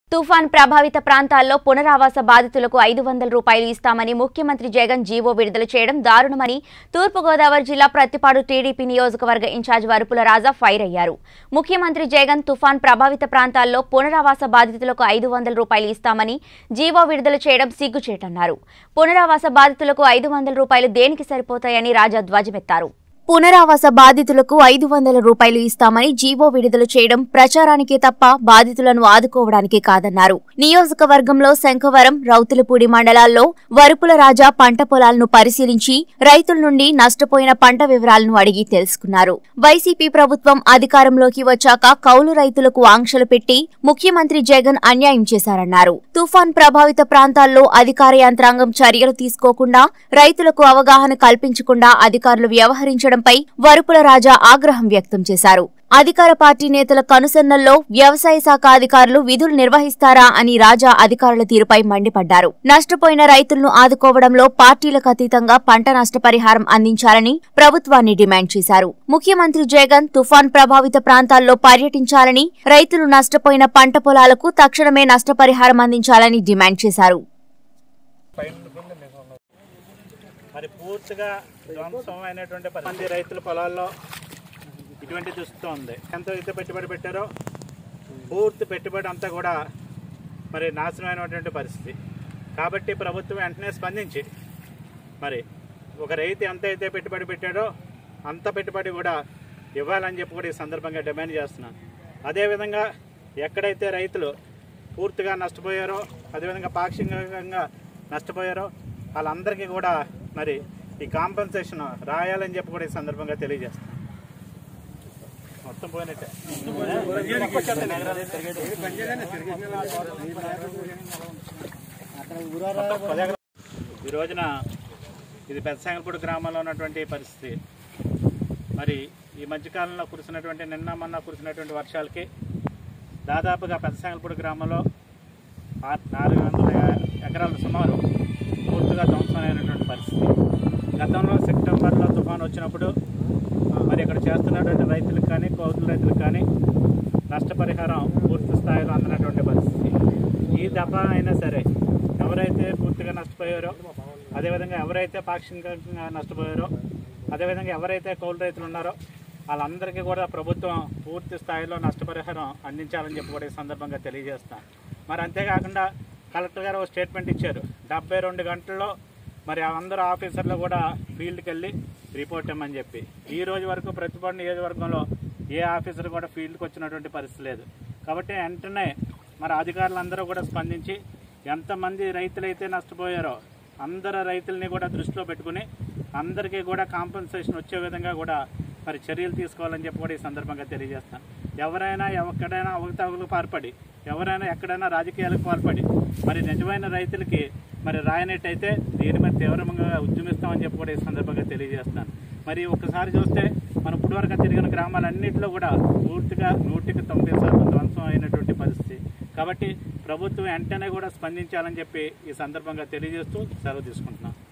తుఫాన్ ప్రభావిత ప్రాంతాల్లో పునరావాస బాధితులకు ఐదు వందల రూపాయలు ఇస్తామని ముఖ్యమంత్రి జగన్ జీవో విడుదల చేయడం దారుణమని తూర్పుగోదావరి జిల్లా ప్రత్తిపాడు టీడీపీ నియోజకవర్గ ఇన్ఛార్జ్ వరుపుల రాజా ఫైర్ అయ్యారు ముఖ్యమంత్రి జగన్ తుఫాన్ ప్రభావిత ప్రాంతాల్లో పునరావాస బాధితులకు ఐదు వందల రూపాయలు ఇస్తామని జీవో విడుదల చేయడం సిగ్గుచేటన్నారు పునరావాస బాధితులకు ఐదు వందల రూపాయలు దేనికి సరిపోతాయని రాజా ధ్వజమెత్తారు పునరావాస బాధితులకు ఐదు వందల రూపాయలు ఇస్తామని జీవో విడుదల చేయడం ప్రచారానికే తప్ప బాధితులను ఆదుకోవడానికి కాదన్నారు నియోజకవర్గంలో శంఖవరం రౌతులపూడి మండలాల్లో వరుపుల రాజా పంట పొలాలను పరిశీలించి రైతుల నుండి నష్టపోయిన పంట వివరాలను అడిగి తెలుసుకున్నారు వైసీపీ ప్రభుత్వం అధికారంలోకి వచ్చాక కౌలు రైతులకు ఆంక్షలు పెట్టి ముఖ్యమంత్రి జగన్ అన్యాయం చేశారన్నారు తుఫాన్ ప్రభావిత ప్రాంతాల్లో అధికార యంత్రాంగం చర్యలు తీసుకోకుండా రైతులకు అవగాహన కల్పించకుండా అధికారులు వ్యవహరించడంపై వరుపుల రాజా ఆగ్రహం వ్యక్తం చేశారు అధికార పార్టీ నేతల కనుసన్నల్లో వ్యవసాయ శాఖ అధికారులు విధులు నిర్వహిస్తారా అని రాజా అధికారుల తీరుపై మండిపడ్డారు నష్టపోయిన రైతులను ఆదుకోవడంలో పార్టీలకు అతీతంగా పంట నష్టపరిహారం అందించాలని ప్రభుత్వాన్ని డిమాండ్ చేశారు ముఖ్యమంత్రి జగన్ తుఫాన్ ప్రభావిత ప్రాంతాల్లో పర్యటించాలని రైతులు నష్టపోయిన పంట పొలాలకు తక్షణమే నష్టపరిహారం అందించాలని డిమాండ్ చేశారు మరి పూర్తిగా ధ్వంసం అయినటువంటి పది మంది రైతుల పొలాల్లో ఇటువంటి దుస్థితి ఉంది ఎంత అయితే పెట్టుబడి పెట్టారో పూర్తి పెట్టుబడి అంతా కూడా మరి నాశనమైనటువంటి పరిస్థితి కాబట్టి ప్రభుత్వం వెంటనే స్పందించి మరి ఒక రైతు ఎంత అయితే పెట్టుబడి పెట్టాడో అంత పెట్టుబడి కూడా ఇవ్వాలని చెప్పి కూడా ఈ సందర్భంగా డిమాండ్ చేస్తున్నాను అదేవిధంగా ఎక్కడైతే రైతులు పూర్తిగా నష్టపోయారో అదేవిధంగా పాక్షికంగా నష్టపోయారో వాళ్ళందరికీ కూడా మరి ఈ కాంపన్సేషన్ రాయాలని చెప్పి కూడా ఈ సందర్భంగా తెలియజేస్తాను మొత్తం పోయినట్టే మొత్తం పది ఎకరాలు. ఈ రోజున ఇది పెద్దసాంగల్పూడి గ్రామంలో ఉన్నటువంటి పరిస్థితి మరి ఈ మధ్యకాలంలో కురిసినటువంటి నిన్న మొన్న కురిసినటువంటి వర్షాలకి దాదాపుగా పెద్దసాంగల్పూడి గ్రామంలో ఆ- నాలుగు వందల ఎకరాలు సుమారు పూర్తిగా ధ్వంసమైనటువంటి పరిస్థితి గతంలో సెప్టెంబర్లో తుఫాన్ వచ్చినప్పుడు మరి ఇక్కడ చేస్తున్నటువంటి రైతులకు కానీ కౌలు రైతులకు కానీ నష్టపరిహారం పూర్తి స్థాయిలో అందినటువంటి పరిస్థితి ఈ దఫా అయినా సరే ఎవరైతే పూర్తిగా నష్టపోయారో అదేవిధంగా ఎవరైతే పాక్షికంగా నష్టపోయారో అదేవిధంగా ఎవరైతే కౌలు రైతులు ఉన్నారో వాళ్ళందరికీ కూడా ప్రభుత్వం పూర్తి స్థాయిలో నష్టపరిహారం అందించాలని చెప్పి కూడా ఈ సందర్భంగా తెలియజేస్తాను మరి అంతేకాకుండా కలెక్టర్ గారు ఒక స్టేట్మెంట్ ఇచ్చారు డెబ్బై రెండు గంటల్లో మరి అందరూ ఆఫీసర్లు కూడా ఫీల్డ్కి వెళ్ళి రిపోర్ట్ ఇవ్వమని చెప్పి ఈ రోజు వరకు ప్రతిపాడు నియోజకవర్గంలో ఏ ఆఫీసర్ కూడా ఫీల్డ్కి వచ్చినటువంటి పరిస్థితి లేదు కాబట్టి వెంటనే మరి అధికారులందరూ కూడా స్పందించి ఎంతమంది రైతులైతే నష్టపోయారో అందరు రైతుల్ని కూడా దృష్టిలో పెట్టుకుని అందరికీ కూడా కాంపన్సేషన్ వచ్చే విధంగా కూడా మరి చర్యలు తీసుకోవాలని చెప్పి కూడా ఈ సందర్భంగా తెలియజేస్తాను ఎవరైనా ఎక్కడైనా అవకతవకలకు పాల్పడి ఎవరైనా ఎక్కడైనా రాజకీయాలకు పాల్పడి మరి నిజమైన రైతులకి మరి రాయనట్టయితే దీని మీద తీవ్రంగా ఉద్యమిస్తామని చెప్పి కూడా ఈ సందర్భంగా తెలియజేస్తాను మరి ఒకసారి చూస్తే మనం ఇప్పటివరకు తిరిగిన గ్రామాలన్నింటిలో కూడా పూర్తిగా నూటికి తొంభై శాతం ధ్వంసం అయినటువంటి పరిస్థితి కాబట్టి ప్రభుత్వం వెంటనే కూడా స్పందించాలని చెప్పి ఈ సందర్భంగా తెలియజేస్తూ సెలవు తీసుకుంటున్నాను